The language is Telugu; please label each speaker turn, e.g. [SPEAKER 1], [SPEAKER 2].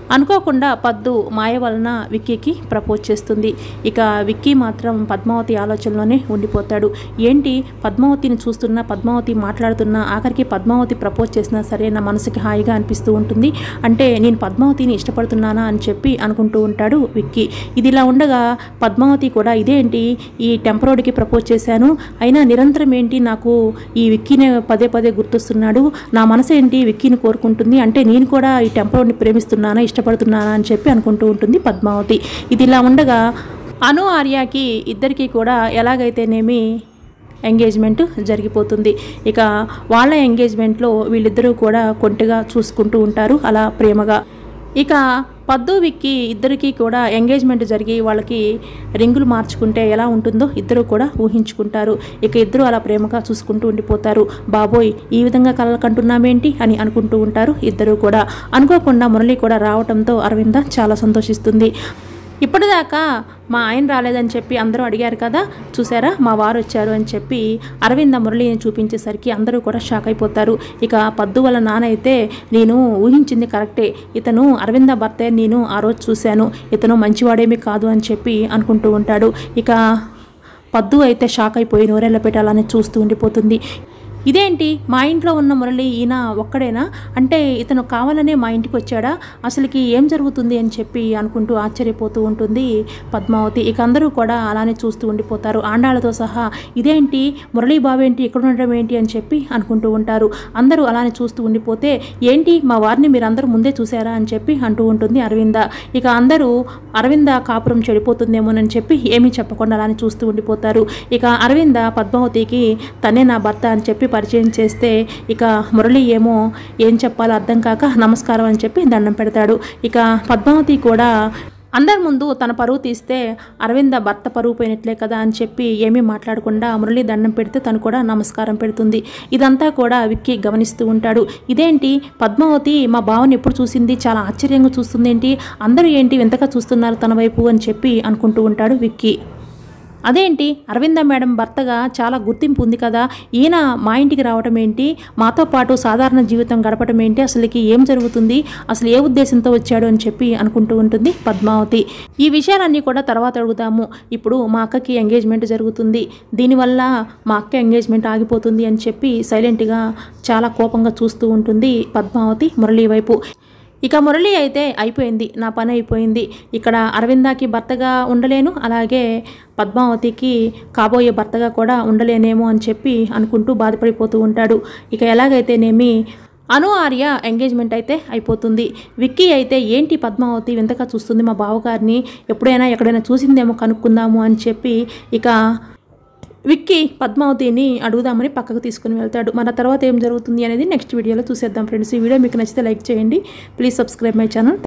[SPEAKER 1] అనుకోకుండా పద్దు మాయ వలన విక్కీకి ప్రపోజ్ చేస్తుంది ఇక విక్కీ మాత్రం పద్మావతి ఆలోచనలోనే ఉండిపోతాడు ఏంటి పద్మావతిని చూస్తున్నా పద్మావతి మాట్లాడుతున్నా ఆఖరికి పద్మావతి ప్రపోజ్ చేసినా సరే నా మనసుకి హాయిగా అనిపిస్తూ ఉంటుంది అంటే నేను పద్మావతిని ఇష్టపడుతున్నానా అని చెప్పి అనుకుంటూ ఉంటాడు విక్కీ ఇది ఇలా ఉండగా పద్మావతి కూడా ఇదేంటి ఈ టెంపరోడికి ప్రపోజ్ చేశాను అయినా నిరంతరం ఏంటి నాకు ఈ విక్కీని పదే పదే గుర్తొస్తున్నాడు నా మనసు ఏంటి విక్కీని కోరుకుంటుంది అంటే నేను కూడా ఈ టెంపరోడ్ని ప్రేమిస్తున్నానా ఇష్టపడుతున్నానా అని చెప్పి అనుకుంటూ ఉంటుంది పద్మావతి ఇది ఇలా ఉండగా అను ఆర్యాకి ఇద్దరికీ కూడా ఎలాగైతేనేమి ఎంగేజ్మెంట్ జరిగిపోతుంది ఇక వాళ్ళ ఎంగేజ్మెంట్లో వీళ్ళిద్దరూ కూడా కొంటిగా చూసుకుంటూ ఉంటారు అలా ప్రేమగా ఇక పద్దు విక్కి ఇద్దరికీ కూడా ఎంగేజ్మెంట్ జరిగి వాళ్ళకి రింగులు మార్చుకుంటే ఎలా ఉంటుందో ఇద్దరు కూడా ఊహించుకుంటారు ఇక ఇద్దరు అలా ప్రేమగా చూసుకుంటూ ఉండిపోతారు బాబోయ్ ఈ విధంగా కలలు కంటున్నామేంటి అని అనుకుంటూ ఉంటారు ఇద్దరు కూడా అనుకోకుండా మురళి కూడా రావడంతో అరవింద చాలా సంతోషిస్తుంది ఇప్పటిదాకా మా ఆయన రాలేదని చెప్పి అందరూ అడిగారు కదా చూసారా మా వారు వచ్చారు అని చెప్పి అరవింద మురళిని చూపించేసరికి అందరూ కూడా షాక్ అయిపోతారు ఇక పద్దు వాళ్ళ నాన్న అయితే నేను ఊహించింది కరెక్టే ఇతను అరవింద భర్తే నేను ఆ రోజు చూశాను ఇతను మంచివాడేమీ కాదు అని చెప్పి అనుకుంటూ ఉంటాడు ఇక పద్దు అయితే షాక్ అయిపోయి నూరెళ్ళ పెట్టాలని చూస్తూ ఉండిపోతుంది ఇదేంటి మా ఇంట్లో ఉన్న మురళి ఈయన ఒక్కడేనా అంటే ఇతను కావాలనే మా ఇంటికి వచ్చాడా అసలుకి ఏం జరుగుతుంది అని చెప్పి అనుకుంటూ ఆశ్చర్యపోతూ ఉంటుంది పద్మావతి ఇక అందరూ కూడా అలానే చూస్తూ ఉండిపోతారు ఆండాళ్ళతో సహా ఇదేంటి మురళీ బాబేంటి ఇక్కడ ఉండడం ఏంటి అని చెప్పి అనుకుంటూ ఉంటారు అందరూ అలానే చూస్తూ ఉండిపోతే ఏంటి మా వారిని మీరు అందరూ ముందే చూసారా అని చెప్పి అంటూ ఉంటుంది అరవింద ఇక అందరూ అరవింద కాపురం చెడిపోతుందేమోనని చెప్పి ఏమీ చెప్పకుండా అలానే చూస్తూ ఉండిపోతారు ఇక అరవింద పద్మావతికి తనే నా భర్త అని చెప్పి పరిచయం చేస్తే ఇక మురళి ఏమో ఏం చెప్పాలో అర్థం కాక నమస్కారం అని చెప్పి దండం పెడతాడు ఇక పద్మావతి కూడా అందరి ముందు తన పరువు తీస్తే అరవింద భర్త పరువు పోయినట్లే కదా అని చెప్పి ఏమీ మాట్లాడకుండా మురళి దండం పెడితే తను కూడా నమస్కారం పెడుతుంది ఇదంతా కూడా విక్కీ గమనిస్తూ ఉంటాడు ఇదేంటి పద్మావతి మా బావని ఎప్పుడు చూసింది చాలా ఆశ్చర్యంగా చూస్తుంది ఏంటి అందరూ ఏంటి వింతగా చూస్తున్నారు తన వైపు అని చెప్పి అనుకుంటూ ఉంటాడు విక్కీ అదేంటి అరవింద మేడం భర్తగా చాలా గుర్తింపు ఉంది కదా ఈయన మా ఇంటికి రావటం ఏంటి మాతో పాటు సాధారణ జీవితం గడపటం ఏంటి అసలుకి ఏం జరుగుతుంది అసలు ఏ ఉద్దేశంతో వచ్చాడు అని చెప్పి అనుకుంటూ ఉంటుంది పద్మావతి ఈ విషయాలన్నీ కూడా తర్వాత అడుగుదాము ఇప్పుడు మా అక్కకి ఎంగేజ్మెంట్ జరుగుతుంది దీనివల్ల మా అక్క ఎంగేజ్మెంట్ ఆగిపోతుంది అని చెప్పి సైలెంట్గా చాలా కోపంగా చూస్తూ ఉంటుంది పద్మావతి మురళి వైపు ఇక మురళి అయితే అయిపోయింది నా పని అయిపోయింది ఇక్కడ అరవిందాకి భర్తగా ఉండలేను అలాగే పద్మావతికి కాబోయే భర్తగా కూడా ఉండలేనేమో అని చెప్పి అనుకుంటూ బాధపడిపోతూ ఉంటాడు ఇక ఎలాగైతేనేమి అను ఆర్య ఎంగేజ్మెంట్ అయితే అయిపోతుంది విక్కీ అయితే ఏంటి పద్మావతి వింతగా చూస్తుంది మా బావగారిని ఎప్పుడైనా ఎక్కడైనా చూసిందేమో కనుక్కుందాము అని చెప్పి ఇక విక్కీ పద్మావతిని అడుగుదామని పక్కకు తీసుకుని వెళ్తాడు మన తర్వాత ఏం జరుగుతుంది అనేది నెక్స్ట్ వీడియోలో చూసేద్దాం ఫ్రెండ్స్ ఈ వీడియో మీకు నచ్చితే లైక్ చేయండి ప్లీజ్ సబ్స్క్రైబ్ మై ఛానల్